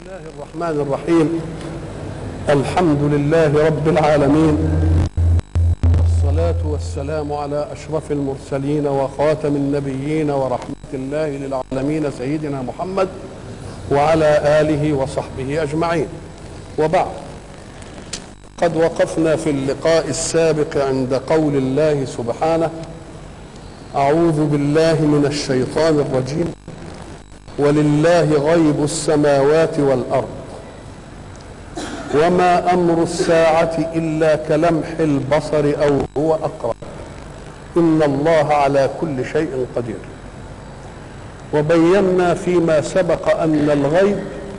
الله الرحمن الرحيم الحمد لله رب العالمين والصلاة والسلام على أشرف المرسلين وخاتم النبيين ورحمة الله للعالمين سيدنا محمد وعلى آله وصحبه أجمعين وبعد قد وقفنا في اللقاء السابق عند قول الله سبحانه أعوذ بالله من الشيطان الرجيم ولله غيب السماوات والارض وما امر الساعه الا كلمح البصر او هو اقرب ان الله على كل شيء قدير وبينا فيما سبق ان الغيب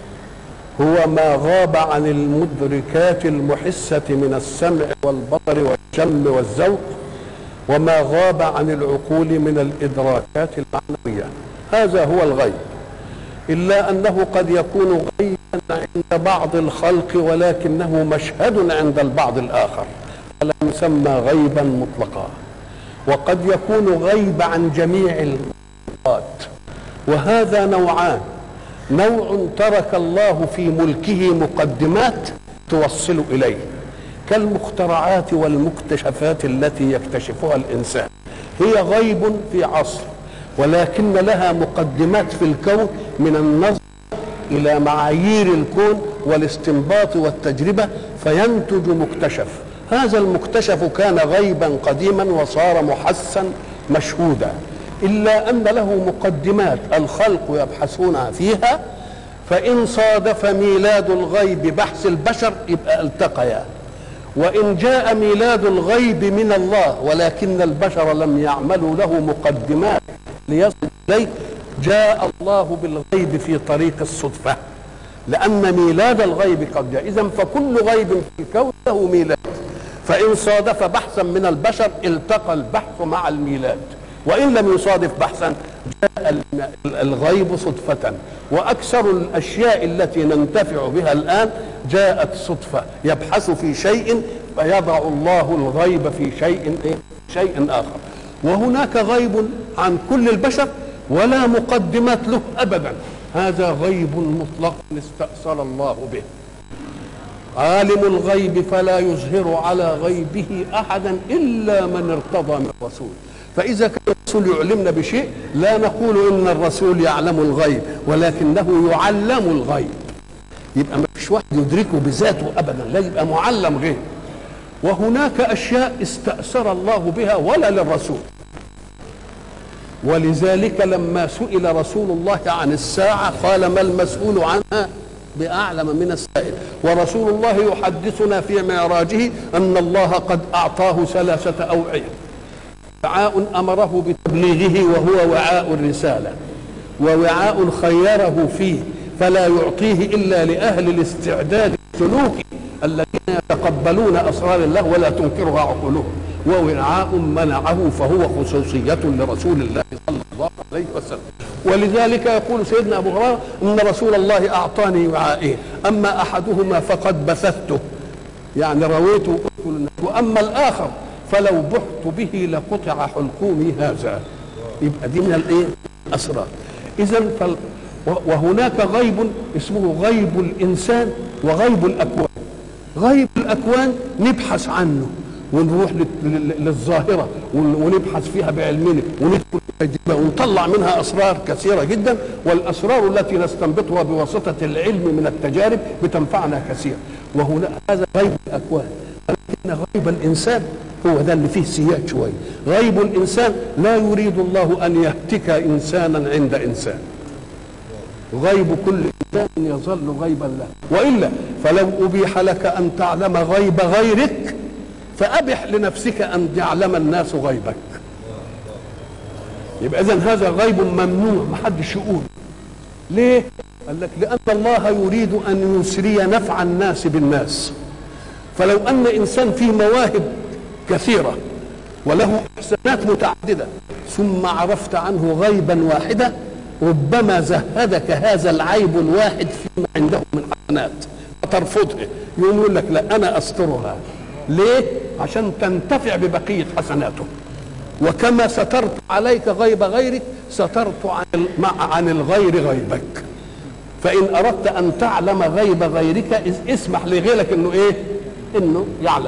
هو ما غاب عن المدركات المحسه من السمع والبصر والشم والذوق وما غاب عن العقول من الادراكات المعنويه هذا هو الغيب إلا أنه قد يكون غيبا عند بعض الخلق ولكنه مشهد عند البعض الآخر فلا يسمى غيبا مطلقا وقد يكون غيب عن جميع المخلوقات وهذا نوعان نوع ترك الله في ملكه مقدمات توصل إليه كالمخترعات والمكتشفات التي يكتشفها الإنسان هي غيب في عصر ولكن لها مقدمات في الكون من النظر الى معايير الكون والاستنباط والتجربه فينتج مكتشف هذا المكتشف كان غيبا قديما وصار محسا مشهودا الا ان له مقدمات الخلق يبحثون فيها فان صادف ميلاد الغيب بحث البشر يبقى التقيا وان جاء ميلاد الغيب من الله ولكن البشر لم يعملوا له مقدمات ليصل اليه جاء الله بالغيب في طريق الصدفه لان ميلاد الغيب قد جاء اذا فكل غيب في الكون له ميلاد فان صادف بحثا من البشر التقى البحث مع الميلاد وان لم يصادف بحثا جاء الغيب صدفه واكثر الاشياء التي ننتفع بها الان جاءت صدفه يبحث في شيء فيضع الله الغيب في شيء إيه؟ شيء اخر وهناك غيب عن كل البشر ولا مقدمات له ابدا هذا غيب مطلق استأثر الله به عالم الغيب فلا يظهر على غيبه احدا الا من ارتضى من الرسول فاذا كان الرسول يعلمنا بشيء لا نقول ان الرسول يعلم الغيب ولكنه يعلم الغيب يبقى ما فيش واحد يدركه بذاته ابدا لا يبقى معلم غيب وهناك اشياء استأثر الله بها ولا للرسول ولذلك لما سئل رسول الله عن الساعة قال ما المسؤول عنها بأعلم من السائل ورسول الله يحدثنا في معراجه أن الله قد أعطاه ثلاثة أوعية وعاء أمره بتبليغه وهو وعاء الرسالة ووعاء خيره فيه فلا يعطيه إلا لأهل الاستعداد السلوكي الذين يتقبلون أسرار الله ولا تنكرها عقولهم ووعاء منعه فهو خصوصية لرسول الله صلى الله عليه وسلم ولذلك يقول سيدنا أبو هريرة أن رسول الله أعطاني وعائين أما أحدهما فقد بثثته يعني رويته وأما الآخر فلو بحت به لقطع حلقومي هذا يبقى دي من الايه؟ اسرار اذا فال... وهناك غيب اسمه غيب الانسان وغيب الاكوان غيب الاكوان نبحث عنه ونروح للظاهرة ونبحث فيها بعلمنا وندخل تجربة ونطلع منها أسرار كثيرة جدا والأسرار التي نستنبطها بواسطة العلم من التجارب بتنفعنا كثيرا وهنا هذا غيب الأكوان ولكن غيب الإنسان هو ده اللي فيه سياج شوية غيب الإنسان لا يريد الله أن يهتك إنسانا عند إنسان غيب كل إنسان يظل غيبا له وإلا فلو أبيح لك أن تعلم غيب غيرك فأبح لنفسك أن يعلم الناس غيبك يبقى إذن هذا غيب ممنوع ما حدش يقول ليه؟ قال لك لأن الله يريد أن يسري نفع الناس بالناس فلو أن إنسان فيه مواهب كثيرة وله إحسانات متعددة ثم عرفت عنه غيبا واحدا ربما زهدك هذا العيب الواحد فيما عنده من حسنات فترفضه يقوم يقول لك لا أنا أسترها ليه؟ عشان تنتفع ببقية حسناته وكما سترت عليك غيب غيرك سترت عن عن الغير غيبك فان اردت ان تعلم غيب غيرك اس- اسمح لغيرك انه ايه انه يعلم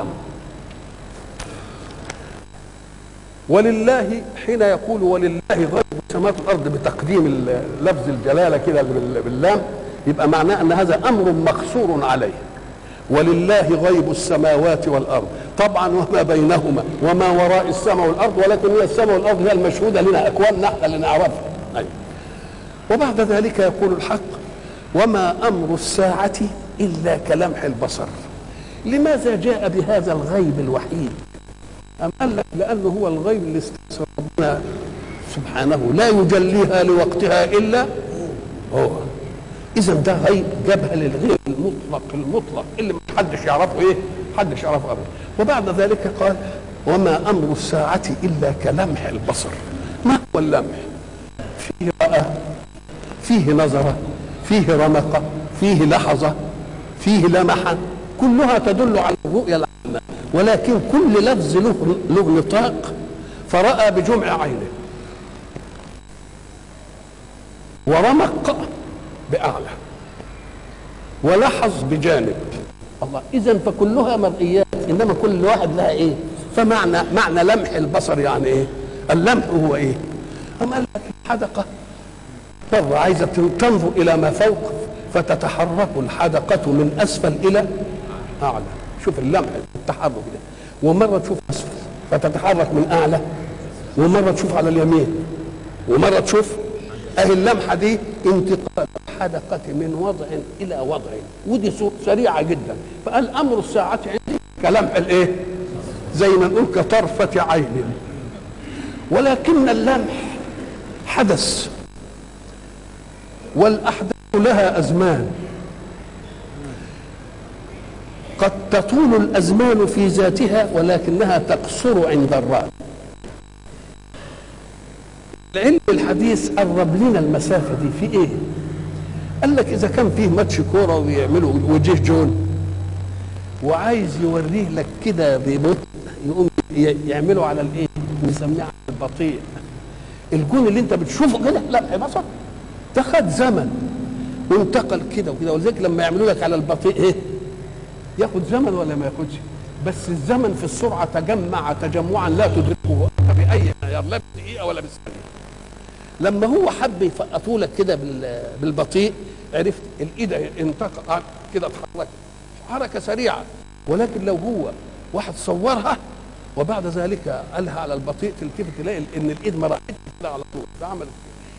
ولله حين يقول ولله غيب السماوات والارض بتقديم ال- لفظ الجلاله كده بال- باللام يبقى معناه ان هذا امر مقصور عليه ولله غيب السماوات والارض طبعا وما بينهما وما وراء السماء والارض ولكن هي السماء والارض هي المشهوده لنا اكوان نحن اللي نعرفها أيوة. وبعد ذلك يقول الحق وما امر الساعه الا كلمح البصر لماذا جاء بهذا الغيب الوحيد أم قال لك لأنه هو الغيب اللي استأثر ربنا سبحانه لا يجليها لوقتها إلا هو إذا ده غيب جابها للغيب المطلق المطلق اللي ما حدش يعرفه إيه؟ حدش يعرفه أبدا وبعد ذلك قال وما أمر الساعة إلا كلمح البصر ما هو اللمح؟ فيه رأى فيه نظر فيه رمق فيه لحظة فيه لمح كلها تدل على الرؤية العامة ولكن كل لفظ له له نطاق فرأى بجمع عينه ورمق بأعلى ولحظ بجانب الله إذا فكلها مرئيات إنما كل واحد لها إيه فمعنى معنى لمح البصر يعني إيه اللمح هو إيه أم قال لك الحدقة مرة عايزة تنظر إلى ما فوق فتتحرك الحدقة من أسفل إلى أعلى شوف اللمح التحرك ده ومرة تشوف أسفل فتتحرك من أعلى ومرة تشوف على اليمين ومرة تشوف أهي اللمحة دي انتقال الحدقة من وضع إلى وضع ودي صو- سريعة جدا فقال أمر الساعة عندي كلمح الإيه؟ زي ما نقول كطرفة عين ولكن اللمح حدث والأحداث لها أزمان قد تطول الأزمان في ذاتها ولكنها تقصر عند الرأي العلم الحديث قرب لنا المسافة دي في إيه؟ قال لك إذا كان فيه ماتش كورة ويعملوا وجيه جون وعايز يوريه لك كده ببطء يقوم ي- يعملوا على الايه؟ نسميه على البطيء الجون اللي انت بتشوفه كده لمح بصر ده خد زمن وانتقل كده وكده ولذلك لما يعملوا لك على البطيء ايه؟ ياخد زمن ولا ما ياخدش؟ بس الزمن في السرعه تجمع تجمعا لا تدركه انت باي معيار لا بدقيقه ولا بالثانيه. لما هو حب يفقطوا لك كده بال- بالبطيء عرفت الايد انتقل كده اتحركت حركه سريعه ولكن لو هو واحد صورها وبعد ذلك قالها على البطيء تلتفت تلاقي ان الايد ما راحتش كده على طول ده عملت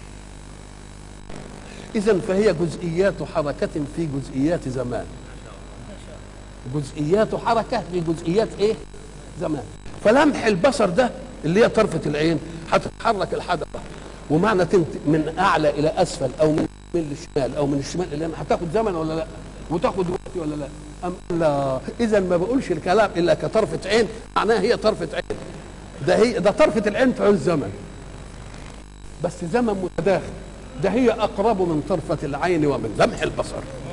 اذا فهي جزئيات حركه في جزئيات زمان جزئيات حركه في جزئيات ايه زمان فلمح البصر ده اللي هي طرفه العين هتتحرك الحدقه ومعنى تنت من اعلى الى اسفل او من من الشمال او من الشمال الى اليمين هتاخد زمن ولا لا وتاخد وقت ولا لا أم لا اذا ما بقولش الكلام الا كطرفه عين معناها هي طرفه عين ده هي ده طرفه العين في الزمن بس زمن متداخل ده هي اقرب من طرفه العين ومن لمح البصر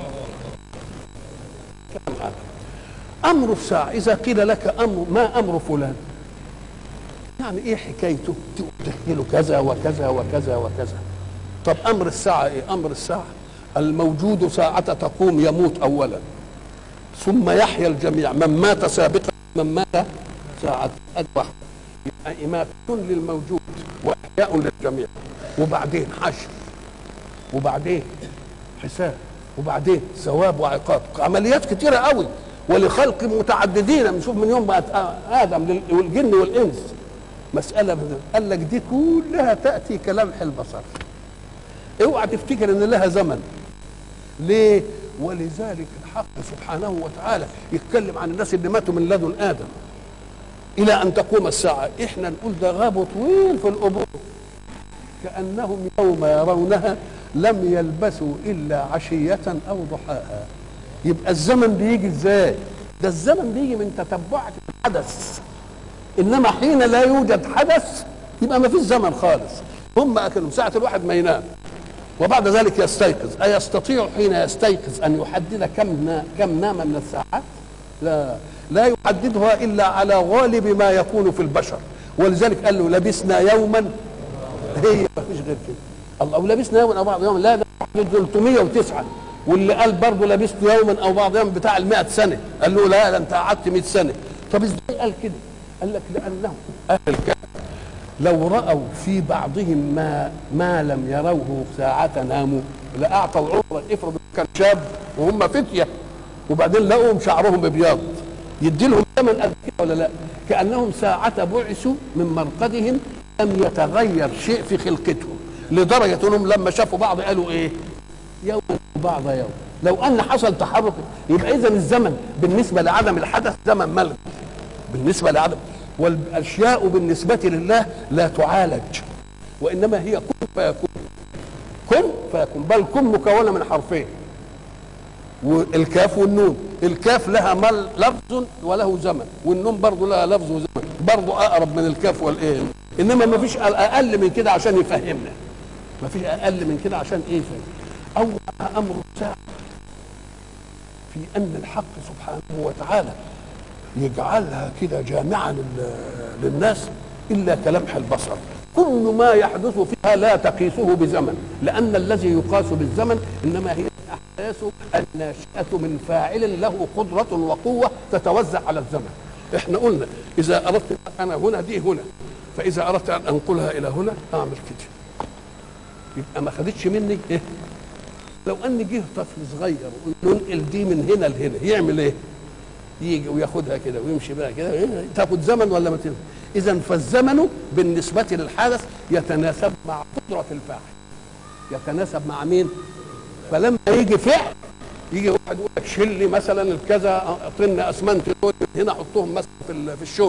كلام هذا امر الساعه اذا قيل لك امر ما امر فلان يعني ايه حكايته تحكي له كذا وكذا وكذا وكذا طب امر الساعه ايه امر الساعه الموجود ساعة تقوم يموت اولا ثم يحيا الجميع من مات سابقا من مات ساعة واحدة يبقى إماتة للموجود وإحياء للجميع وبعدين حشر وبعدين حساب وبعدين ثواب وعقاب عمليات كتيرة قوي ولخلق متعددين نشوف من يوم بقت آدم لل- والجن والإنس مسألة من- قال لك دي كلها تأتي كلمح البصر اوعى تفتكر ان لها زمن ليه ولذلك الحق سبحانه وتعالى يتكلم عن الناس اللي ماتوا من لدن ادم الى ان تقوم الساعه احنا نقول ده غابوا طويل في القبور كانهم يوم يرونها لم يلبثوا الا عشيه او ضحاها يبقى الزمن بيجي ازاي ده الزمن بيجي من تتبعك الحدث انما حين لا يوجد حدث يبقى ما فيش زمن خالص هم اكلوا ساعه الواحد ما ينام وبعد ذلك يستيقظ أيستطيع حين يستيقظ أن يحدد كم نا كم نام من الساعات لا لا يحددها إلا على غالب ما يكون في البشر ولذلك قال له لبسنا يوما هي ما فيش غير كده الله ولبسنا يوما أو بعض يوم لا ده 309 واللي قال برضه لبست يوما او بعض يوم بتاع ال 100 سنه قال له لا ده انت قعدت 100 سنه طب ازاي قال كده؟ قال لك لانهم اهل الكهف لو راوا في بعضهم ما ما لم يروه ساعة ناموا لاعطوا عمرا افرض كان شاب وهم فتيه وبعدين لقوا شعرهم ابيض يدي لهم ثمن قد كده ولا لا؟ كانهم ساعة بعثوا من مرقدهم لم يتغير شيء في خلقتهم لدرجة انهم لما شافوا بعض قالوا ايه؟ يوما بعض يوم لو ان حصل تحرك يبقى اذا الزمن بالنسبه لعدم الحدث زمن ملغي بالنسبه لعدم والاشياء بالنسبه لله لا تعالج وانما هي كن فيكون كن فيكون بل كن مكونه من حرفين والكاف والنون الكاف لها مل لفظ وله زمن والنون برضه لها لفظ وزمن برضه اقرب من الكاف والايه انما ما فيش اقل من كده عشان يفهمنا ما فيش اقل من كده عشان ايه يفهم أول أمر الساعة في أن الحق سبحانه وتعالى يجعلها كده جامعة للناس إلا كلمح البصر كل ما يحدث فيها لا تقيسه بزمن لأن الذي يقاس بالزمن إنما هي الأحداث الناشئة من فاعل له قدرة وقوة تتوزع على الزمن احنا قلنا إذا أردت أنا هنا دي هنا فإذا أردت أن أنقلها إلى هنا أعمل كده يبقى ما خدتش مني إيه لو ان جه طفل صغير ننقل دي من هنا لهنا يعمل ايه؟ يجي وياخدها كده ويمشي بقى كده تاخد زمن ولا ما تاخد؟ اذا فالزمن بالنسبه للحدث يتناسب مع قدره الفاعل يتناسب مع مين؟ فلما يجي فعل يجي واحد يقول لك شيل لي مثلا الكذا طن اسمنت دول هنا حطهم مثلا في في الشغل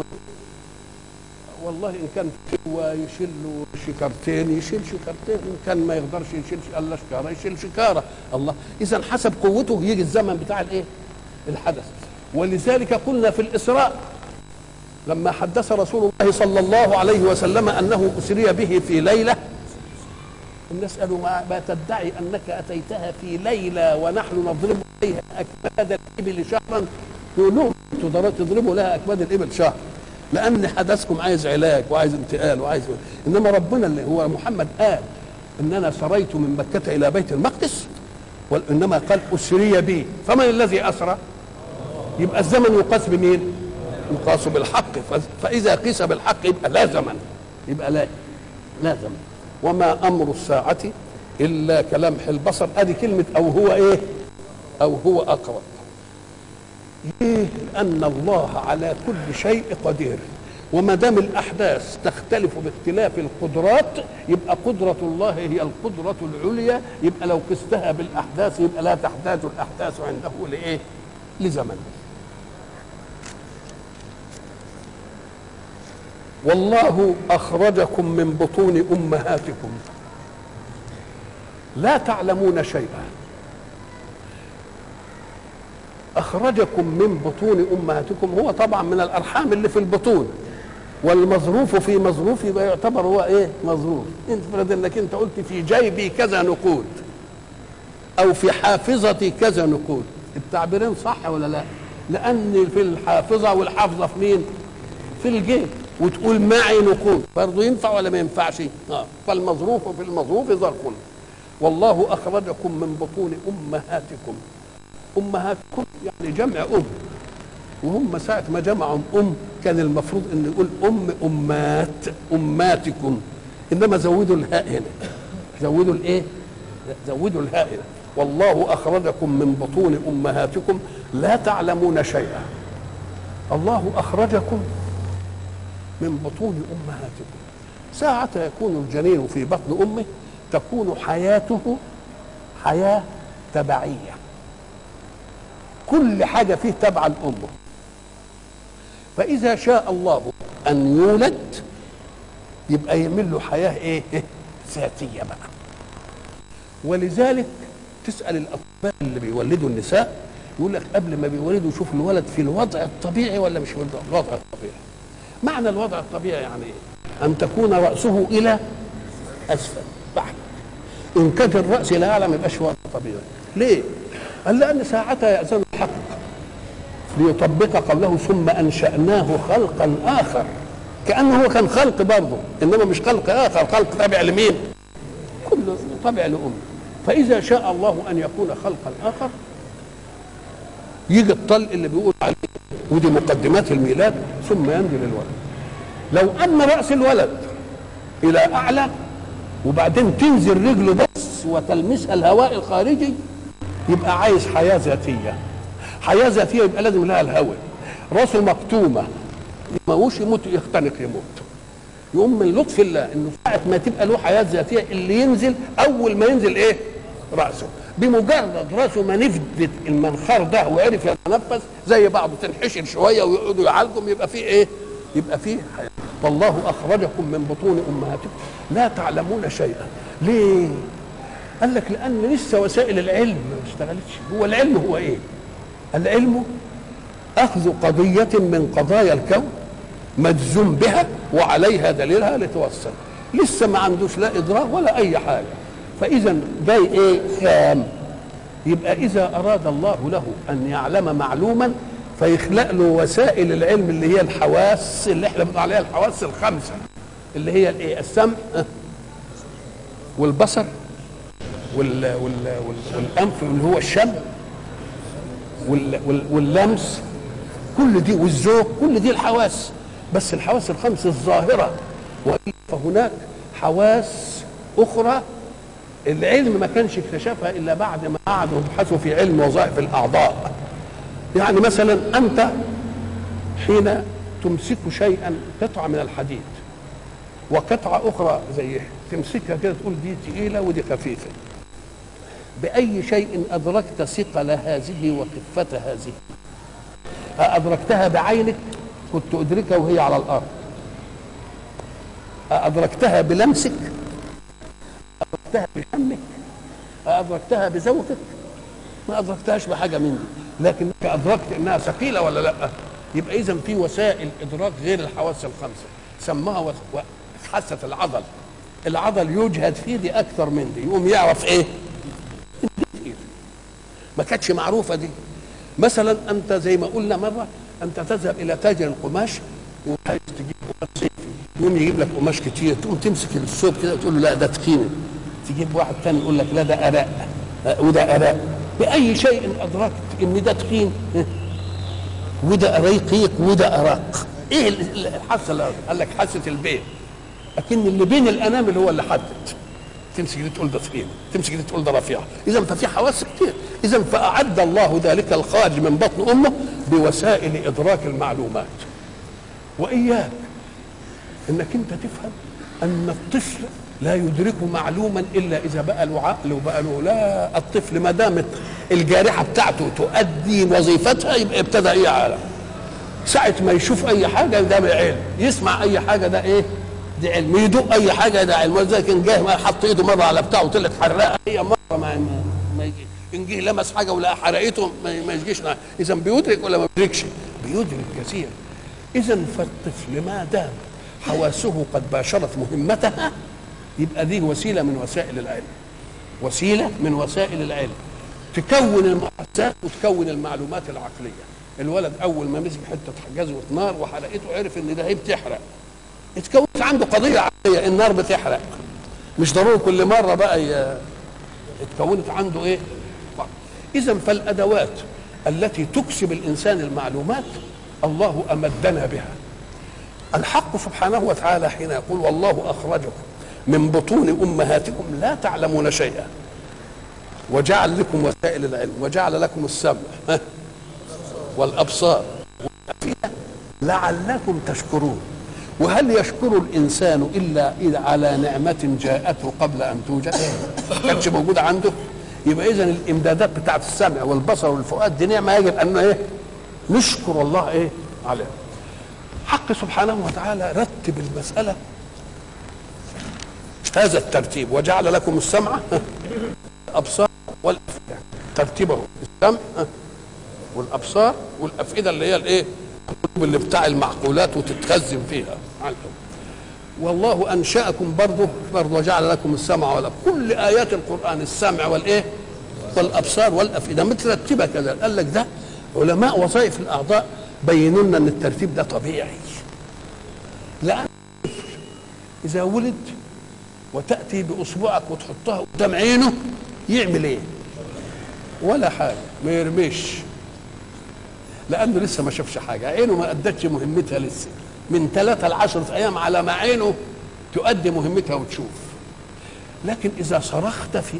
والله ان كان هو يشيل له شكارتين يشيل شكارتين ان كان ما يقدرش يشيل الا شكاره يشيل شكاره الله اذا حسب قوته يجي الزمن بتاع الايه الحدث ولذلك قلنا في الاسراء لما حدث رسول الله صلى الله عليه وسلم انه اسري به في ليله الناس قالوا ما تدعي انك اتيتها في ليله ونحن نضرب عليها اكباد الابل شهرا يقول لهم تضربوا لها اكباد الابل شهر لان حدثكم عايز علاج وعايز انتقال وعايز انما ربنا اللي هو محمد قال ان انا سريت من مكه الى بيت المقدس وانما قال اسري بي فمن الذي اسرى يبقى الزمن يقاس بمين يقاس بالحق فاذا قيس بالحق يبقى لا زمن يبقى لا لا زمن وما امر الساعه الا كلمح البصر ادي كلمه او هو ايه او هو اقرب ليه؟ لأن الله على كل شيء قدير وما دام الأحداث تختلف باختلاف القدرات يبقى قدرة الله هي القدرة العليا يبقى لو قستها بالأحداث يبقى لا تحتاج الأحداث عنده لإيه؟ لزمن والله أخرجكم من بطون أمهاتكم لا تعلمون شيئا اخرجكم من بطون امهاتكم هو طبعا من الارحام اللي في البطون والمظروف في مظروف يبقى يعتبر هو ايه مظروف افرض انك انت قلت في جيبي كذا نقود او في حافظتي كذا نقود التعبيرين صح ولا لا لان في الحافظه والحافظه في مين في الجيب وتقول معي نقود برضه ينفع ولا ما ينفعش اه فالمظروف في المظروف ظرف والله اخرجكم من بطون امهاتكم امهاتكم يعني جمع ام وهم ساعة ما جمعوا ام كان المفروض ان يقول ام امات اماتكم انما زودوا الهاء هنا زودوا الايه زودوا الهاء هنا والله اخرجكم من بطون امهاتكم لا تعلمون شيئا الله اخرجكم من بطون امهاتكم ساعة يكون الجنين في بطن امه تكون حياته حياة تبعيه كل حاجة فيه تبع لأمه فإذا شاء الله أن يولد يبقى يعمل له حياة إيه؟ ذاتية بقى ولذلك تسأل الأطباء اللي بيولدوا النساء يقول لك قبل ما بيولدوا يشوف الولد في الوضع الطبيعي ولا مش في الوضع الطبيعي معنى الوضع الطبيعي يعني ايه ان تكون راسه الى اسفل بحت ان كان الراس الى اعلى ما يبقاش وضع طبيعي ليه قال لأن ساعتها يأذن الحق ليطبق قوله ثم أنشأناه خلقا آخر كأنه هو كان خلق برضه إنما مش خلق آخر خلق تابع لمين؟ كله تابع لأمه فاذا شاء الله ان يكون خلقا اخر يجي الطلق اللي بيقول عليه ودي مقدمات الميلاد ثم ينزل الولد لو ان راس الولد الى اعلى وبعدين تنزل رجله بس وتلمسها الهواء الخارجي يبقى عايز حياه ذاتيه حياه ذاتيه يبقى لازم لها الهواء راسه مكتومه ماهوش يموت يختنق يموت يقوم من لطف الله انه ساعه ما تبقى له حياه ذاتيه اللي ينزل اول ما ينزل ايه؟ راسه بمجرد راسه ما نفدت المنخار ده وعرف يتنفس زي بعضه تنحشر شويه ويقعدوا يعالجهم يبقى فيه ايه؟ يبقى فيه حياه والله اخرجكم من بطون امهاتكم لا تعلمون شيئا ليه؟ قال لك لان لسه وسائل العلم ما اشتغلتش هو العلم هو ايه؟ العلم اخذ قضيه من قضايا الكون مجزوم بها وعليها دليلها لتوصل لسه ما عندوش لا ادراك ولا اي حاجه فاذا جاي ايه خام يبقى اذا اراد الله له ان يعلم معلوما فيخلق له وسائل العلم اللي هي الحواس اللي احنا بنقول عليها الحواس الخمسه اللي هي الايه السمع والبصر وال وال وال والانف اللي هو الشم وال وال واللمس كل دي والذوق كل دي الحواس بس الحواس الخمس الظاهرة وإلا فهناك حواس أخرى العلم ما كانش اكتشفها إلا بعد ما قعدوا يبحثوا في علم وظائف الأعضاء يعني مثلا أنت حين تمسك شيئا قطعة من الحديد وقطعة أخرى زيها تمسكها كده تقول دي تقيلة ودي خفيفة بأي شيء أدركت ثقل هذه وخفة هذه أدركتها بعينك كنت أدركها وهي على الأرض أدركتها بلمسك أدركتها بشمك أدركتها بذوقك ما أدركتهاش بحاجة من دي لكنك أدركت إنها ثقيلة ولا لأ يبقى إذا في وسائل إدراك غير الحواس الخمسة سماها حاسة العضل العضل يجهد فيه دي أكثر من دي يقوم يعرف إيه ما كانتش معروفة دي مثلا أنت زي ما قلنا مرة انت تذهب الى تاجر القماش وعايز تجيب قماش صيفي يقوم يجيب لك قماش كتير تقوم تمسك الثوب كده وتقول له لا ده تخين تجيب واحد ثاني يقول لك لا ده اراء وده اراء باي شيء ادركت ان ده تخين وده رقيق وده اراق ايه الحاسه اللي قال لك حاسه البين لكن اللي بين الانامل هو اللي حدد تمسك دي تقول ده تخين تمسك دي تقول ده رفيع اذا ففي حواس كتير اذا فاعد الله ذلك الخارج من بطن امه بوسائل ادراك المعلومات واياك انك انت تفهم ان الطفل لا يدرك معلوما الا اذا بقى له عقل وبقى له لا الطفل ما دامت الجارحه بتاعته تؤدي وظيفتها يبقى ابتدى ايه عالم ساعة ما يشوف أي حاجة ده علم يسمع أي حاجة ده إيه دي علم يدوق أي حاجة ده علم ولذلك إن جه حط إيده مرة على بتاعه وطلعت حراقة هي مرة ما, ما, ما يجي إن جه لمس حاجة ولا حرقته ما, ما يجيش إذا بيدرك ولا ما بيدركش بيدرك كثير إذا فالطفل ما دام حواسه قد باشرت مهمتها يبقى دي وسيلة من وسائل العلم وسيلة من وسائل العلم تكون المحادثات وتكون المعلومات العقليه الولد اول ما مسك حته جزوه نار وحرقته عرف ان ده هي بتحرق اتكونت عنده قضيه عقليه النار بتحرق مش ضروري كل مره بقى ي... اتكونت عنده ايه اذا فالادوات التي تكسب الانسان المعلومات الله امدنا بها الحق سبحانه وتعالى حين يقول والله اخرجكم من بطون امهاتكم لا تعلمون شيئا وجعل لكم وسائل العلم وجعل لكم السمع والابصار والافئده لعلكم تشكرون وهل يشكر الانسان الا اذا على نعمه جاءته قبل ان توجد ما كانتش موجوده عنده يبقى اذا الامدادات بتاعت السمع والبصر والفؤاد دي نعمه يجب ان ايه نشكر الله ايه عليها حق سبحانه وتعالى رتب المساله هذا الترتيب وجعل لكم السمع الابصار والافئده ترتيبه السمع والابصار والافئده اللي هي الايه اللي بتاع المعقولات وتتخزن فيها والله انشاكم برضه برضه وجعل لكم السمع والابصار كل ايات القران السمع والايه والابصار والافئده مترتبه كذا قال لك ده علماء وظائف الاعضاء بينوا لنا ان الترتيب ده طبيعي لان اذا ولد وتاتي باصبعك وتحطها قدام عينه يعمل ايه ولا حاجه ما يرميش لانه لسه ما شافش حاجه عينه ما ادتش مهمتها لسه من ثلاثة لعشرة ايام على ما عينه تؤدي مهمتها وتشوف لكن اذا صرخت في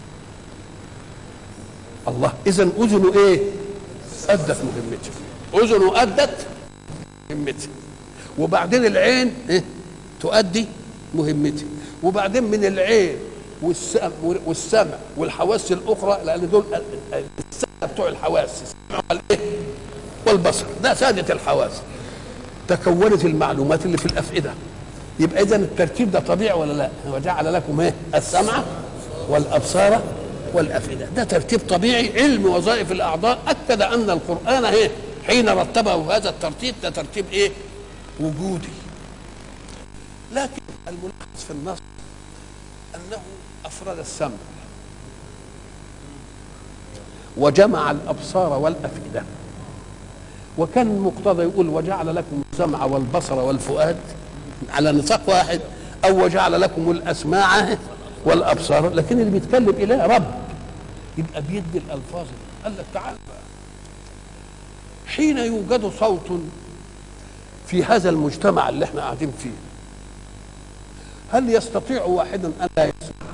الله اذا اذنه ايه ادت مهمتها اذنه ادت مهمتها وبعدين العين إيه؟ تؤدي مهمتها وبعدين من العين والسمع والسمع والحواس الاخرى لان دول السادة بتوع الحواس السمع والايه والبصر ده سادة الحواس تكونت المعلومات اللي في الافئده يبقى اذا الترتيب ده طبيعي ولا لا وجعل لكم ايه السمع والابصار والافئده ده ترتيب طبيعي علم وظائف الاعضاء اكد ان القران ايه حين رتبه هذا الترتيب ده ترتيب ايه وجودي لكن الملاحظ في النص انه افرد السمع وجمع الابصار والافئده وكان المقتضى يقول وجعل لكم السمع والبصر والفؤاد على نطاق واحد او وجعل لكم الاسماع والابصار لكن اللي بيتكلم اله رب يبقى بيدي الالفاظ قال لك تعال بقى حين يوجد صوت في هذا المجتمع اللي احنا قاعدين فيه هل يستطيع واحد ان لا يسمع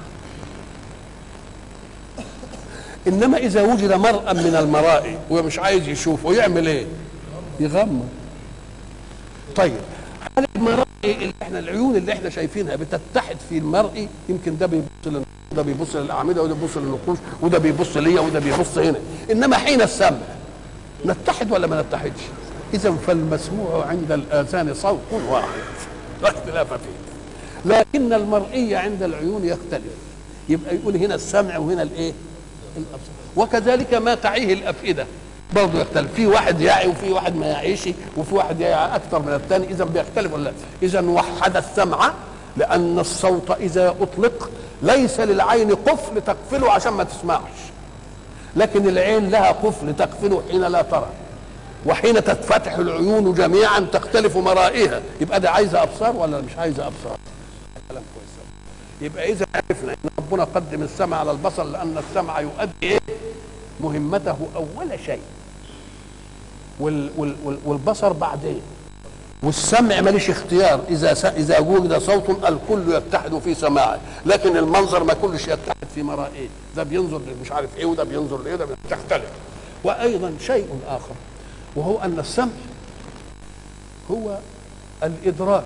انما اذا وجد مرأى من المرائي ومش عايز يشوفه يعمل ايه يغمض طيب هل المرائي اللي احنا العيون اللي احنا شايفينها بتتحد في المرئي يمكن ده بيبص لل... ده بيبص للاعمده وده بيبص للنقوش وده بيبص ليا وده بيبص هنا انما حين السمع نتحد ولا ما نتحدش اذا فالمسموع عند الاذان صوت واحد لا اختلاف فيه لكن المرئي عند العيون يختلف يبقى يقول هنا السمع وهنا الايه الابصار وكذلك ما تعيه الافئده برضه يختلف في واحد يعي وفي واحد ما يعيش وفي واحد يعي اكثر من الثاني اذا بيختلف ولا لا اذا وحد السمع لان الصوت اذا اطلق ليس للعين قفل تقفله عشان ما تسمعش لكن العين لها قفل تقفله حين لا ترى وحين تتفتح العيون جميعا تختلف مرائها يبقى ده عايزه ابصار ولا مش عايزه ابصار كلام كويس يبقى اذا عرفنا ان ربنا قدم السمع على البصر لان السمع يؤدي ايه مهمته اول شيء وال وال وال والبصر بعدين والسمع ماليش اختيار اذا س... اذا وجد صوت الكل يتحد في سماعه لكن المنظر ما كلش يتحد في مرائه ده بينظر مش عارف ايه وده بينظر لايه وده تختلف وايضا شيء اخر وهو ان السمع هو الادراك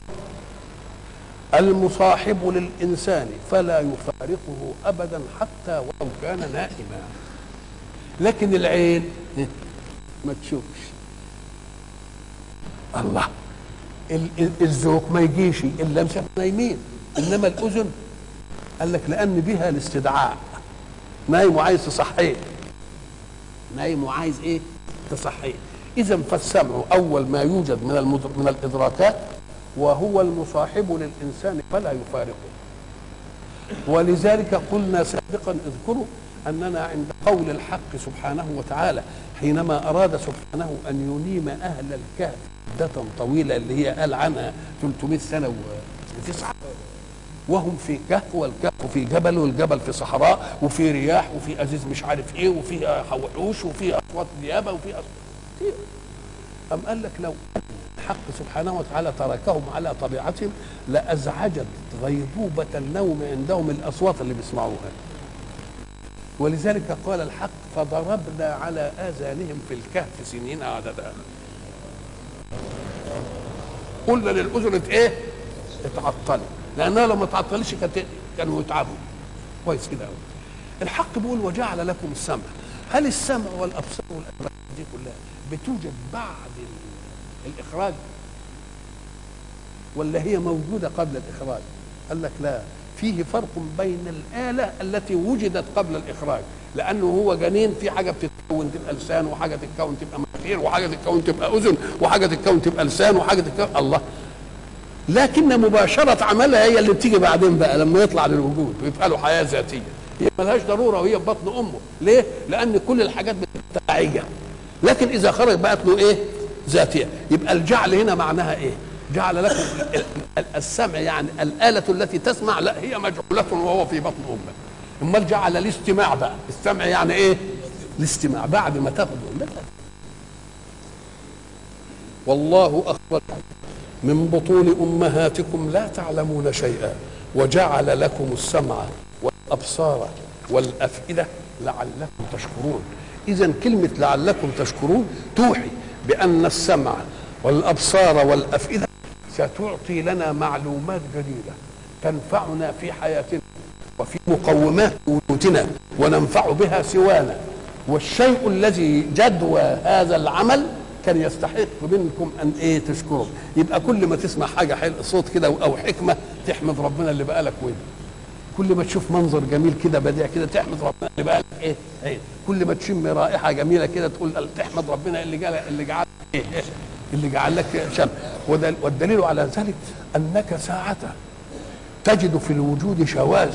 المصاحب للانسان فلا يفارقه ابدا حتى ولو كان نائما لكن العين ما تشوفش الله الذوق ما يجيش الا مش نايمين انما الاذن قال لك لان بها الاستدعاء نايم وعايز تصحيه نايم وعايز ايه تصحيه اذا فالسمع اول ما يوجد من المدر... من الادراكات وهو المصاحب للانسان فلا يفارقه ولذلك قلنا سابقا اذكروا اننا عند قول الحق سبحانه وتعالى حينما اراد سبحانه ان ينيم اهل الكهف مده طويله اللي هي قال عنها 300 سنه وتسعه وهم في كهف والكهف في جبل والجبل في صحراء وفي رياح وفي ازيز مش عارف ايه وفي وحوش وفي اصوات ديابه وفي اصوات كتير أم قال لك لو الحق سبحانه وتعالى تركهم على طبيعتهم لأزعجت غيبوبة النوم عندهم الأصوات اللي بيسمعوها ولذلك قال الحق فضربنا على آذانهم في الكهف سنين عددا قلنا للأذن ايه اتعطلت لأنها لو ما تعطلش كانت كانوا يتعبوا كويس كده قوي الحق بيقول وجعل لكم السمع هل السمع والأبصار والأدراك دي كلها بتوجد بعد الإخراج ولا هي موجودة قبل الإخراج قال لك لا فيه فرق بين الآلة التي وجدت قبل الإخراج لأنه هو جنين في حاجة بتتكون تبقى لسان وحاجة تتكون تبقى مناخير وحاجة تتكون تبقى أذن وحاجة تتكون تبقى لسان وحاجة تتكون الله لكن مباشرة عملها هي اللي بتيجي بعدين بقى لما يطلع للوجود ويبقى له حياة ذاتية هي ملهاش ضرورة وهي في بطن أمه ليه؟ لأن كل الحاجات بتبقى لكن إذا خرج بقت له إيه؟ ذاتية يبقى الجعل هنا معناها إيه؟ جعل لكم السمع يعني الآلة التي تسمع لا هي مجعولة وهو في بطن أمه امال جعل الاستماع بقى السمع يعني ايه الاستماع بعد ما تاخذ والله اخرجكم من بطون امهاتكم لا تعلمون شيئا وجعل لكم السمع والابصار والافئده لعلكم تشكرون اذا كلمه لعلكم تشكرون توحي بان السمع والابصار والافئده ستعطي لنا معلومات جديده تنفعنا في حياتنا وفي مقومات بيوتنا وننفع بها سوانا والشيء الذي جدوى هذا العمل كان يستحق منكم ان ايه تشكروا يبقى كل ما تسمع حاجه حلو صوت كده او حكمه تحمد ربنا اللي بقالك ودن كل ما تشوف منظر جميل كده بديع كده تحمد ربنا اللي بقالك ايه, إيه؟ كل ما تشم رائحه جميله كده تقول تحمد ربنا اللي جعل اللي جعل ايه, إيه؟ اللي جعل لك شم والدليل على ذلك انك ساعه تجد في الوجود شواذ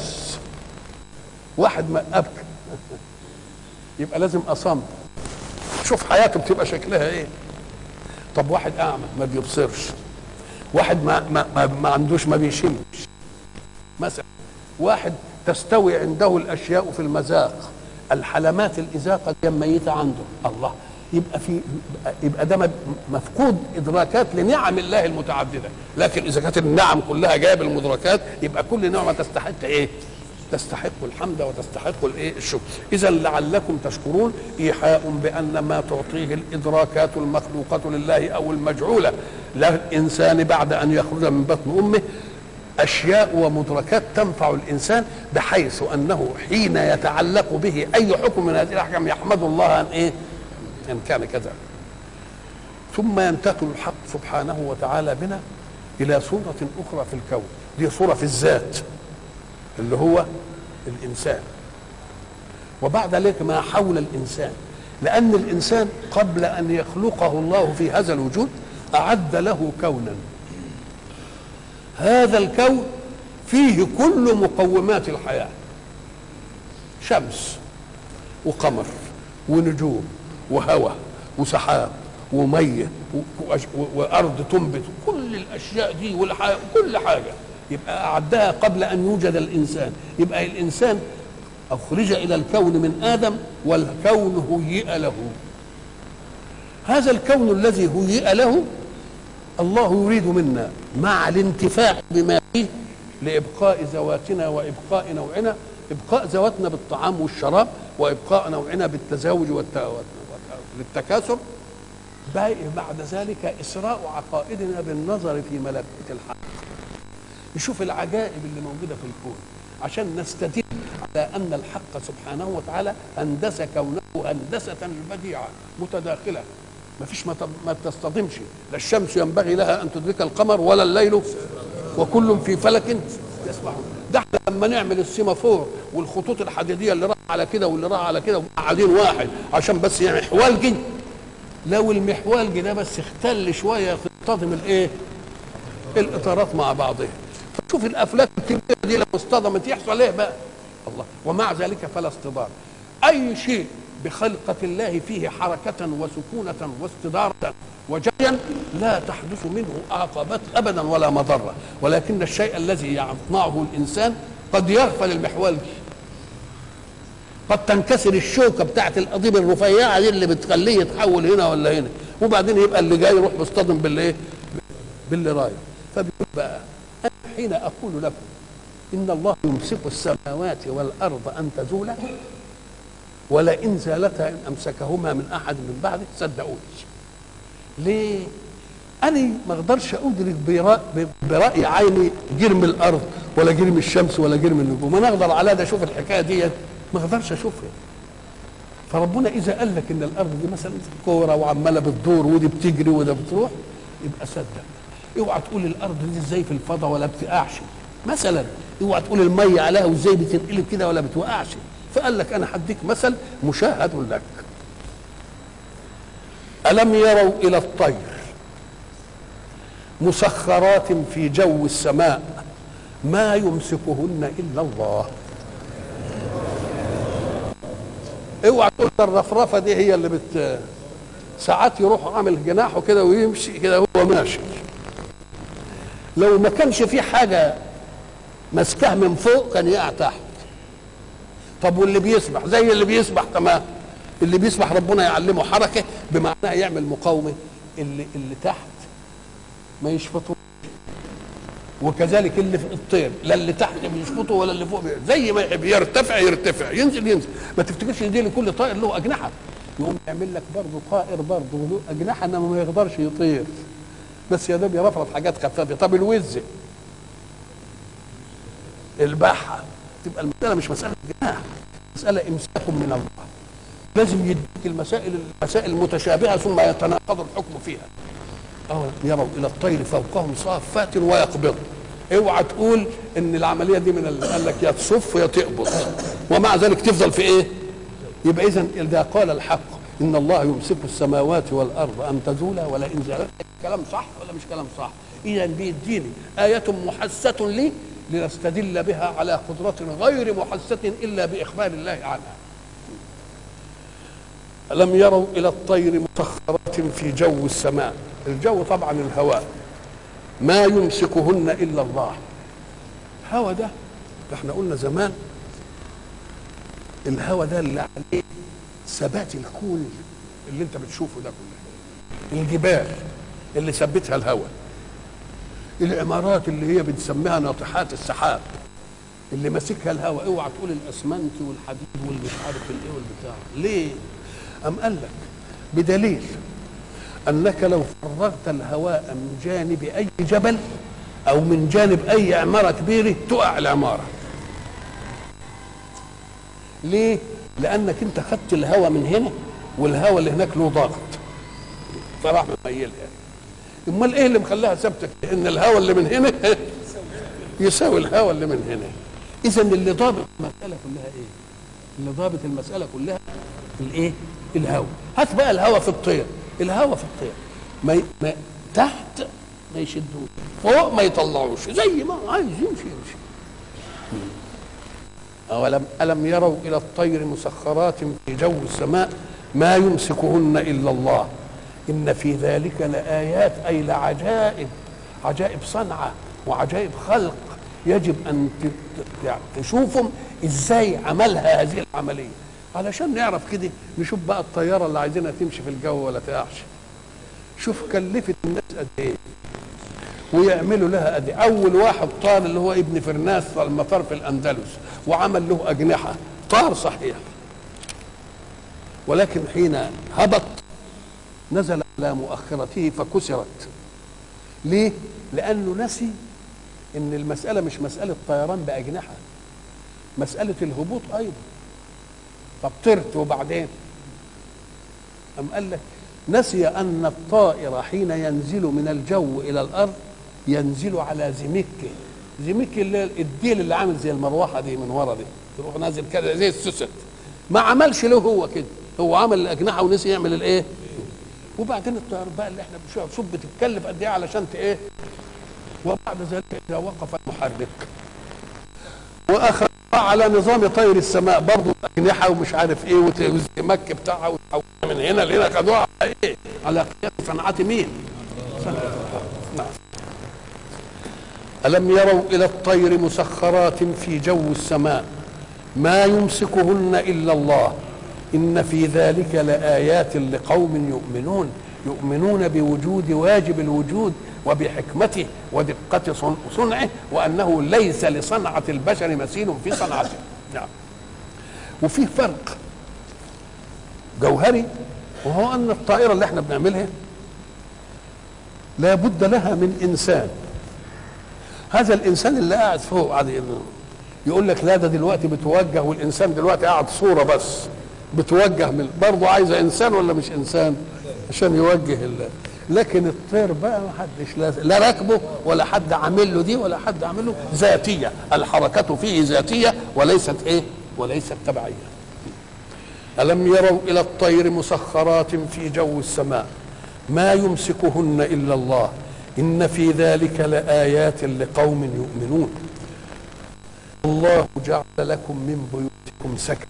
واحد ما ابكى يبقى لازم اصم شوف حياته بتبقى شكلها ايه طب واحد اعمى ما بيبصرش واحد ما ما ما, ما عندوش ما بيشمش مثلا واحد تستوي عنده الاشياء في المذاق الحلمات الازاقه دي ميته عنده الله يبقى في يبقى ده مفقود ادراكات لنعم الله المتعدده لكن اذا كانت النعم كلها جايه المدركات يبقى كل نعمه تستحق ايه تستحق الحمد وتستحق الايه الشكر اذا لعلكم تشكرون ايحاء بان ما تعطيه الادراكات المخلوقه لله او المجعوله للانسان بعد ان يخرج من بطن امه اشياء ومدركات تنفع الانسان بحيث انه حين يتعلق به اي حكم من هذه الاحكام يحمد الله ان ايه ان كان كذا ثم ينتقل الحق سبحانه وتعالى بنا الى صوره اخرى في الكون دي صوره في الذات اللي هو الانسان وبعد ذلك ما حول الانسان لان الانسان قبل ان يخلقه الله في هذا الوجود اعد له كونا هذا الكون فيه كل مقومات الحياه شمس وقمر ونجوم وهواء وسحاب وميه وارض تنبت كل الاشياء دي والحياه كل حاجه يبقى أعدها قبل أن يوجد الإنسان يبقى الإنسان أخرج إلى الكون من آدم والكون هيئ له هذا الكون الذي هيئ له الله يريد منا مع الانتفاع بما فيه لإبقاء ذواتنا وإبقاء نوعنا إبقاء ذواتنا بالطعام والشراب وإبقاء نوعنا بالتزاوج والتكاثر بعد ذلك إسراء عقائدنا بالنظر في ملكوت الحق نشوف العجائب اللي موجوده في الكون عشان نستدل على ان الحق سبحانه وتعالى هندس كونه هندسه بديعه متداخله ما فيش ما تصطدمش لا الشمس ينبغي لها ان تدرك القمر ولا الليل وكل في فلك يسبحون ده احنا لما نعمل السيمافور والخطوط الحديديه اللي راح على كده واللي راح على كده قاعدين واحد عشان بس يعني محوالجي لو المحوالجي ده بس اختل شويه تصطدم الايه؟ الاطارات مع بعضها شوف الافلاك الكبيره دي لو اصطدمت يحصل ايه بقى الله ومع ذلك فلا اصطدام اي شيء بخلقة الله فيه حركة وسكونة واستدارة وجريا لا تحدث منه عقبات ابدا ولا مضرة ولكن الشيء الذي يصنعه الانسان قد يغفل المحول قد تنكسر الشوكة بتاعت القضيب الرفيعة دي اللي بتخليه يتحول هنا ولا هنا وبعدين يبقى اللي جاي يروح مصطدم بالايه باللي رايح فبيقول بقى حين أقول لكم إن الله يمسك السماوات والأرض أن تزولا ولئن زالتا إن أمسكهما من أحد من بعده صدقوني ليه؟ أنا ما أقدرش أدرك برأي عيني جرم الأرض ولا جرم الشمس ولا جرم النجوم أنا أقدر على ده أشوف الحكاية دي ما أقدرش أشوفها فربنا إذا قال لك إن الأرض دي مثلا كورة وعمالة بتدور ودي بتجري وده بتروح يبقى صدق اوعى تقول الارض دي ازاي في الفضاء ولا بتقعش مثلا اوعى تقول الميه عليها وازاي بتنقلب كده ولا بتوقعش فقال لك انا هديك مثل مشاهد لك الم يروا الى الطير مسخرات في جو السماء ما يمسكهن الا الله اوعى تقول الرفرفه دي هي اللي بت ساعات يروح عامل جناحه كده ويمشي كده هو ماشي لو ما كانش في حاجه ماسكاه من فوق كان يقع تحت طب واللي بيسبح زي اللي بيسبح تمام اللي بيسبح ربنا يعلمه حركه بمعنى يعمل مقاومه اللي اللي تحت ما يشفطوش وكذلك اللي في الطير لا اللي تحت بيشفطه ولا اللي فوق بي- زي ما يحب يرتفع يرتفع ينزل ينزل ما تفتكرش ان دي لكل طائر له اجنحه يقوم يعمل لك برضه طائر برضه له اجنحه انما ما يقدرش يطير بس يا دوب يرفرف حاجات خفافه طب الوز الباحه تبقى المساله مش مساله جناح مساله امساك من الله لازم يديك المسائل المسائل المتشابهه ثم يتناقض الحكم فيها أو يروا إلى الطير فوقهم صافات ويقبض اوعى تقول ان العمليه دي من ال- قال لك يا تصف يا تقبض ومع ذلك تفضل في ايه؟ يبقى اذا اذا قال الحق ان الله يمسك السماوات والارض ان تزولا ولئن زالت كلام صح ولا مش كلام صح؟ اذا بيديني ايه محسه لي لنستدل بها على قدره غير محسه الا باخبار الله عنها. ألم يروا إلى الطير مسخرات في جو السماء الجو طبعا الهواء ما يمسكهن إلا الله الهواء ده احنا قلنا زمان الهواء ده اللي عليه ثبات الكون اللي انت بتشوفه ده كله الجبال اللي ثبتها الهواء العمارات اللي هي بنسميها ناطحات السحاب اللي ماسكها الهواء اوعى تقول الاسمنت والحديد والمش عارف الايه والبتاع ليه؟ أم قال لك بدليل أنك لو فرغت الهواء من جانب أي جبل أو من جانب أي عمارة كبيرة تقع العمارة ليه؟ لأنك أنت خدت الهواء من هنا والهواء اللي هناك له ضغط فراح مميلها امال ايه اللي مخليها ثابته ان الهواء اللي من هنا يساوي الهواء اللي من هنا اذا اللي ضابط المساله كلها ايه اللي ضابط المساله كلها الايه الهواء هات بقى الهواء في الطير الهواء في الطير ما, ي... ما تحت ما يشدوش فوق ما يطلعوش زي ما عايز يمشي يمشي أولم ألم يروا إلى الطير مسخرات في جو السماء ما يمسكهن إلا الله إن في ذلك لآيات أي لعجائب عجائب صنعة وعجائب خلق يجب أن ت- ت- يعني تشوفهم إزاي عملها هذه العملية علشان نعرف كده نشوف بقى الطيارة اللي عايزينها تمشي في الجو ولا تقعش شوف كلفت الناس قد إيه ويعملوا لها أدي أول واحد طار اللي هو ابن فرناس في المطار في الأندلس وعمل له أجنحة طار صحيح ولكن حين هبط نزل على مؤخرته فكسرت ليه؟ لأنه نسي إن المسألة مش مسألة طيران بأجنحة مسألة الهبوط أيضا طب طرت وبعدين أم قال لك نسي أن الطائر حين ينزل من الجو إلى الأرض ينزل على زمكه زمكه اللي هي الديل اللي عامل زي المروحة دي من ورا دي تروح نازل كده زي السوست ما عملش له هو كده هو عمل الأجنحة ونسي يعمل الإيه وبعدين الطيار بقى اللي احنا بنشوف شوف بتتكلف قد ايه علشان ت- ايه وبعد ذلك اذا وقف المحرك واخر على نظام طير السماء برضه اجنحه ومش عارف ايه وت- والزمك بتاعها وتحولها من هنا لهنا خدوها على ايه؟ على قياس صنعه مين؟ صنعة الله. نعم ألم يروا إلى الطير مسخرات في جو السماء ما يمسكهن إلا الله إن في ذلك لآيات لقوم يؤمنون يؤمنون بوجود واجب الوجود وبحكمته ودقة صن- صنعه وأنه ليس لصنعة البشر مثيل في صنعته نعم وفيه فرق جوهري وهو أن الطائرة اللي احنا بنعملها لا بد لها من إنسان هذا الانسان اللي قاعد فوق قاعد يقول لك لا ده دلوقتي بتوجه والانسان دلوقتي قاعد صوره بس بتوجه من برضه عايزه انسان ولا مش انسان عشان يوجه ال... لكن الطير بقى ما حدش لا, لا راكبه ولا حد عامل له دي ولا حد عامل له ذاتيه الحركه فيه ذاتيه وليست ايه وليست تبعيه ألم يروا إلى الطير مسخرات في جو السماء ما يمسكهن إلا الله إن في ذلك لآيات لقوم يؤمنون الله جعل لكم من بيوتكم سكنا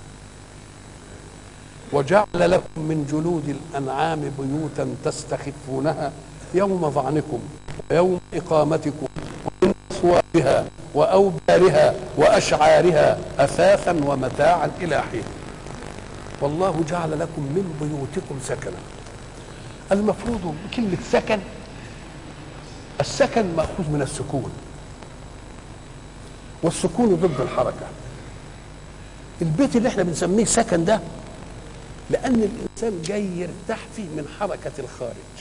وجعل لكم من جلود الأنعام بيوتا تستخفونها يوم ظعنكم ويوم إقامتكم ومن أثوابها وأوبارها وأشعارها أثاثا ومتاعا إلى حين والله جعل لكم من بيوتكم سكنا المفروض كلمة سكن السكن مأخوذ من السكون والسكون ضد الحركة البيت اللي احنا بنسميه سكن ده لأن الإنسان جاي يرتاح فيه من حركة الخارج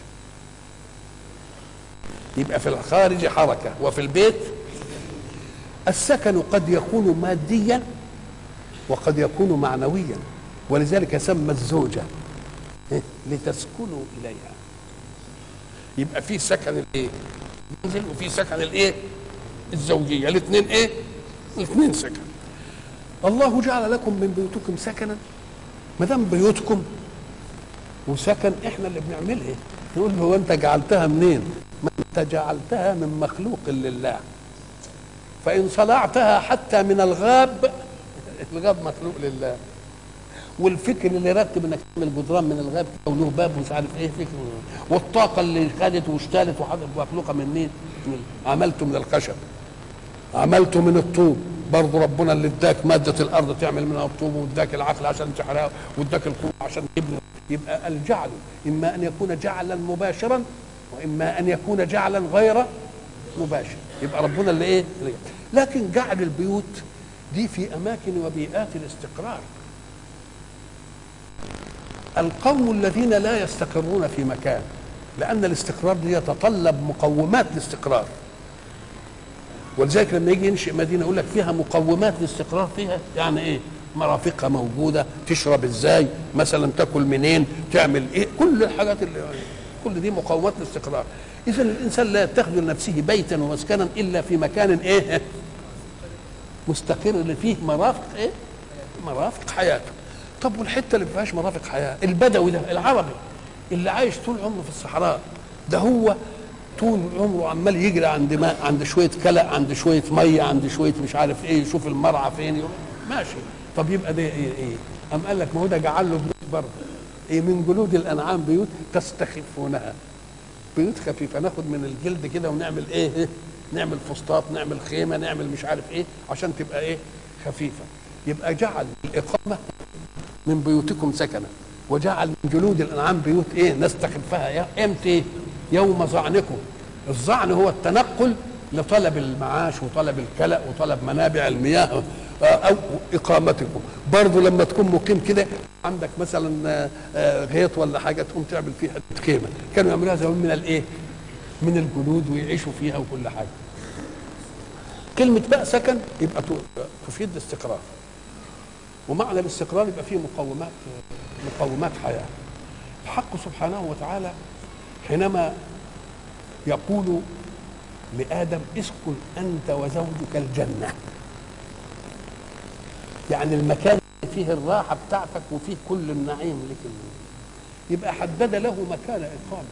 يبقى في الخارج حركة وفي البيت السكن قد يكون ماديا وقد يكون معنويا ولذلك يسمى الزوجة إيه؟ لتسكنوا إليها يبقى في سكن الايه المنزل وفي سكن الايه الزوجية الاثنين ايه الاثنين سكن الله جعل لكم من بيوتكم سكنا ما دام بيوتكم وسكن احنا اللي بنعملها نقول له هو انت جعلتها منين ما انت جعلتها من مخلوق لله فان صنعتها حتى من الغاب الغاب مخلوق لله والفكر اللي رتب انك تعمل جدران من الغاب كده وله باب ومش عارف ايه فكر والطاقه اللي خدت واشتغلت وحضرت مخلوقه من مين؟ من عملته من الخشب عملته من الطوب برضه ربنا اللي اداك ماده الارض تعمل منها الطوب واداك العقل عشان تحرقه واداك القوه عشان تبني يبقى الجعل اما ان يكون جعلا مباشرا واما ان يكون جعلا غير مباشر يبقى ربنا اللي ايه اللي لكن جعل البيوت دي في اماكن وبيئات الاستقرار القوم الذين لا يستقرون في مكان لان الاستقرار دي يتطلب مقومات الاستقرار ولذلك لما يجي ينشئ مدينه يقول لك فيها مقومات الاستقرار فيها يعني ايه مرافقها موجوده تشرب ازاي مثلا تاكل منين تعمل ايه كل الحاجات اللي كل دي مقومات الاستقرار اذا الانسان لا يتخذ لنفسه بيتا ومسكنا الا في مكان ايه مستقر اللي فيه مرافق ايه مرافق حياته طب والحته اللي ما فيهاش مرافق حياه البدوي ده العربي اللي عايش طول عمره في الصحراء ده هو طول عمره عمال يجري عند ماء عند شويه كلى عند شويه ميه عند شويه مش عارف ايه يشوف المرعى فين يروح ماشي طب يبقى ده ايه ايه ام قال لك ما هو ده جعل له بيوت برضه ايه من جلود الانعام بيوت تستخفونها بيوت خفيفه ناخد من الجلد كده ونعمل ايه, إيه؟ نعمل فسطاط نعمل خيمه نعمل مش عارف ايه عشان تبقى ايه خفيفه يبقى جعل الاقامه من بيوتكم سكنا وجعل من جلود الانعام بيوت ايه نستخفها امتى يوم ظعنكم الظعن هو التنقل لطلب المعاش وطلب الكلأ وطلب منابع المياه او اقامتكم برضه لما تكون مقيم كده عندك مثلا غيط ولا حاجه تقوم تعمل فيه حته خيمه كانوا يعملوها زمان من الايه من الجلود ويعيشوا فيها وكل حاجه كلمه بقى سكن يبقى تفيد الاستقرار ومعنى الاستقرار يبقى فيه مقومات مقومات حياه الحق سبحانه وتعالى حينما يقول لادم اسكن انت وزوجك الجنه يعني المكان اللي فيه الراحه بتاعتك وفيه كل النعيم لك يبقى حدد له مكان اقامه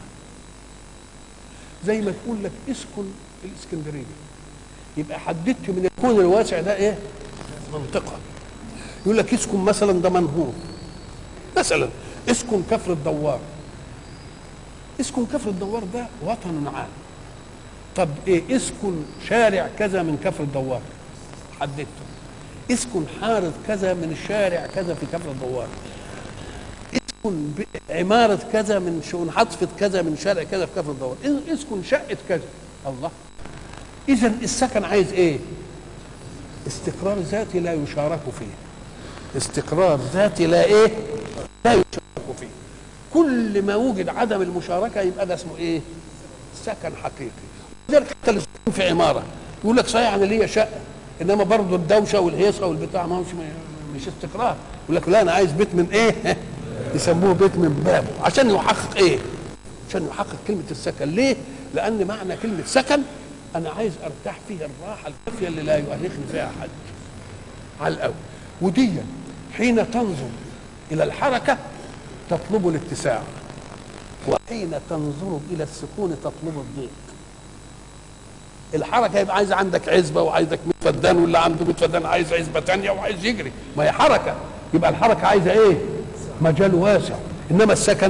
زي ما تقول لك اسكن الاسكندريه يبقى حددت من الكون الواسع ده ايه منطقه يقول لك اسكن مثلا ده منهور مثلا اسكن كفر الدوار اسكن كفر الدوار ده وطن عام طب ايه اسكن شارع كذا من كفر الدوار حددته اسكن حارة كذا من الشارع كذا في كفر الدوار اسكن عمارة كذا من شؤون حطفة كذا من شارع كذا في كفر الدوار اسكن شقة كذا الله اذا السكن عايز ايه استقرار ذاتي لا يشارك فيه استقرار ذاتي لا ايه لا يشارك فيه كل ما وجد عدم المشاركه يبقى ده اسمه ايه سكن حقيقي لذلك حتى السكن في عماره يقول لك صحيح انا ليا شقه انما برضه الدوشه والهيصه والبتاع ما هوش مش استقرار يقول لك لا انا عايز بيت من ايه يسموه بيت من بابه عشان يحقق ايه عشان يحقق كلمه السكن ليه لان معنى كلمه سكن انا عايز ارتاح فيها الراحه الكافيه اللي لا يؤرقني فيها احد على الاول ودي حين تنظر الى الحركه تطلب الاتساع وحين تنظر الى السكون تطلب الضيق الحركه يبقى عايز عندك عزبه وعايزك 100 فدان واللي عنده 100 فدان عايز عزبه ثانيه وعايز يجري ما هي حركه يبقى الحركه عايزه ايه؟ مجال واسع انما السكن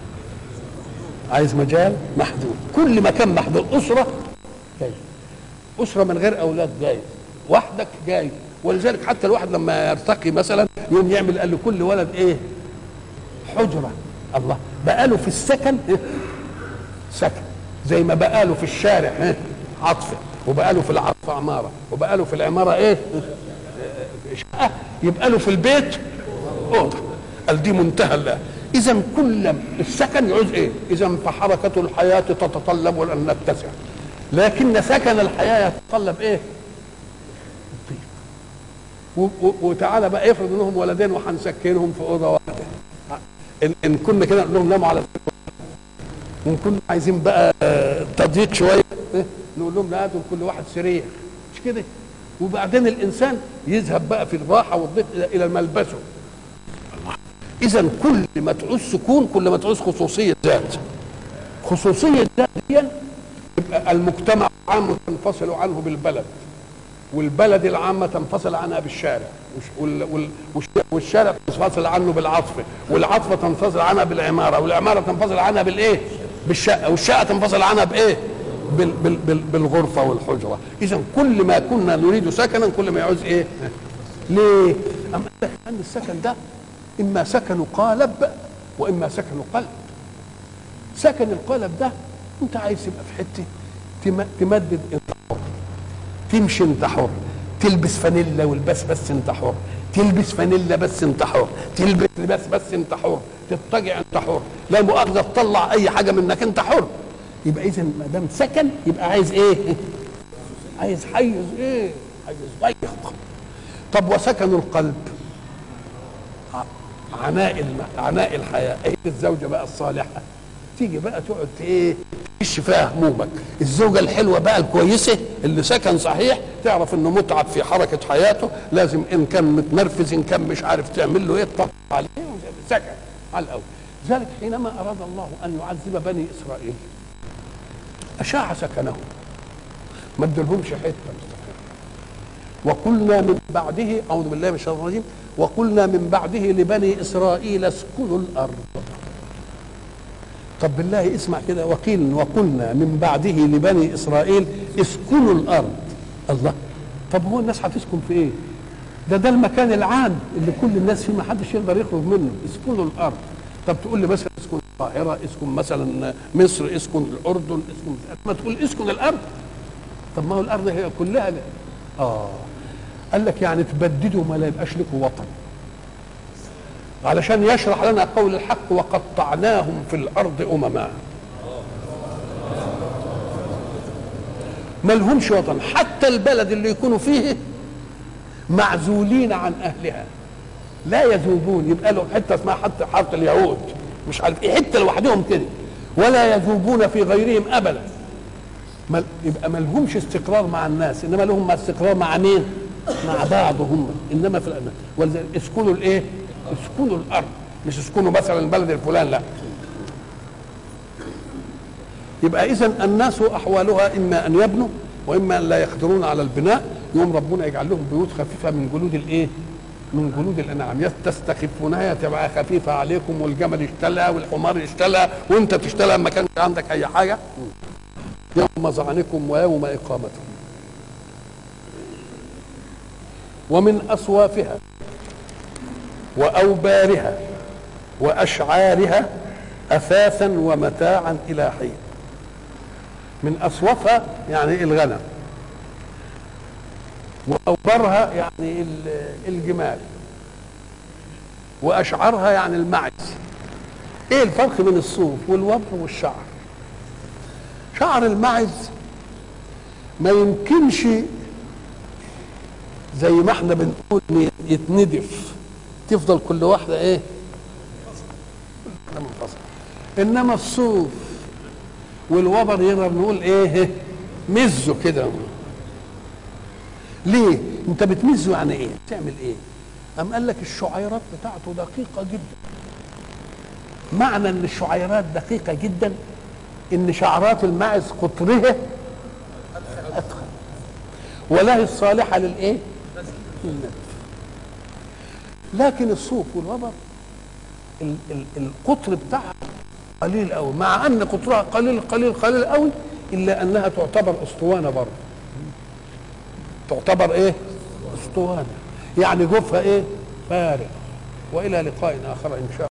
عايز مجال محدود كل مكان محدود اسره كيف اسره من غير اولاد جايز وحدك جايز ولذلك حتى الواحد لما يرتقي مثلا يوم يعمل قال لكل ولد ايه حجره الله بقاله في السكن إيه؟ سكن زي ما بقاله في الشارع إيه؟ عطف وبقاله في العطف عماره وبقاله في العماره ايه شقه يبقى له في البيت اوضه قال دي منتهى الله اذا كل السكن يعوز ايه اذا فحركه الحياه تتطلب ان نتسع لكن سكن الحياه يتطلب ايه الضيق و- و- وتعالى بقى افرض انهم ولدين وهنسكنهم في اوضه واحده ان, إن كنا كده نقول لهم ناموا على وان كنا عايزين بقى آه، تضييق شويه إيه؟ نقول لهم لا هاتوا كل واحد سرير مش كده وبعدين الانسان يذهب بقى في الراحه والضيق الى إلى ملبسه اذا كل ما تعوز سكون كل ما تعوز خصوصيه ذات خصوصيه ذات دي يبقى المجتمع عام تنفصل عنه بالبلد والبلد العامة تنفصل عنها بالشارع وش- وال- وال- والش- والشارع تنفصل عنه بالعطف والعطفة تنفصل عنها بالعمارة والعمارة تنفصل عنها بالإيه بالشقة والشقة تنفصل عنها بإيه بال بال بال بالغرفة والحجرة إذا كل ما كنا نريد سكنا كل ما يعوز إيه ليه أم قال لك أن السكن ده إما سكن قالب وإما سكن قلب سكن القالب ده أنت عايز تبقى في حتة تم- تمدد انت حر تمشي انت حر تلبس فانيلا والبس بس انت حر تلبس فانيلا بس انت حر تلبس لباس بس انت حر تضطجع انت حر لا مؤاخذه تطلع اي حاجه منك انت حر يبقى اذا ما دام سكن يبقى عايز ايه؟ عايز حيز ايه؟ حيز ضيق طب وسكن القلب ع- عناء الم... عناء الحياه ايه الزوجه بقى الصالحه تيجي بقى تقعد ايه تعيش فيها همومك الزوجه الحلوه بقى الكويسه اللي سكن صحيح تعرف انه متعب في حركه حياته لازم ان كان متنرفز ان كان مش عارف تعمل له ايه تطبق عليه سكن على الاول ذلك حينما اراد الله ان يعذب بني اسرائيل اشاع سكنهم ما ادلهمش حته مستقره وقلنا من بعده اعوذ بالله من الشيطان الرجيم وقلنا من بعده لبني اسرائيل اسكنوا الارض طب بالله اسمع كده وقيل وقلنا من بعده لبني اسرائيل اسكنوا الارض الله طب هو الناس هتسكن في ايه ده ده المكان العام اللي كل الناس فيه ما حدش يقدر يخرج منه اسكنوا الارض طب تقول لي مثلا اسكن القاهره اسكن مثلا مصر اسكن الاردن اسكن ما تقول اسكن الارض طب ما هو الارض هي كلها لا. اه قال لك يعني تبددوا ما لا يبقاش لكم وطن علشان يشرح لنا قول الحق وقطعناهم في الارض امما ما لهمش وطن حتى البلد اللي يكونوا فيه معزولين عن اهلها لا يذوبون يبقى له حته اسمها حتى حاره اليهود مش عارف ايه حته لوحدهم كده ولا يذوبون في غيرهم ابدا ما يبقى ما لهمش استقرار مع الناس انما لهم استقرار مع مين؟ مع بعضهم انما في الأمان. ولذلك اسكنوا الايه؟ اسكنوا الارض مش اسكنوا مثلا البلد الفلان لا يبقى اذا الناس احوالها اما ان يبنوا واما ان لا يقدرون على البناء يوم ربنا يجعل لهم بيوت خفيفه من جلود الايه؟ من جلود الانعام تستخفونها تبقى خفيفه عليكم والجمل يشتلها والحمار يشتلها وانت تشتلها ما كانش عندك اي حاجه يوم ظعنكم ويوم اقامتكم ومن اصوافها واوبارها واشعارها اثاثا ومتاعا الى حين من اصوافها يعني الغنم واوبرها يعني ال- الجمال واشعارها يعني المعز ايه الفرق بين الصوف والوبر والشعر شعر المعز ما يمكنش زي ما احنا بنقول يتندف تفضل كل واحده ايه منفصله انما الصوف والوبر يقدر نقول ايه مزه كده ليه انت بتمزه يعني ايه تعمل ايه ام قال لك الشعيرات بتاعته دقيقه جدا معنى ان الشعيرات دقيقه جدا ان شعرات الماعز قطرها ادخل ولا هي الصالحه للايه للنتف لكن الصوف والوبر ال- ال- القطر بتاعها قليل قوي مع ان قطرها قليل قليل قليل قوي الا انها تعتبر اسطوانه برضه تعتبر ايه اسطوانه يعني جوفها ايه فارغ والى لقاء اخر ان شاء الله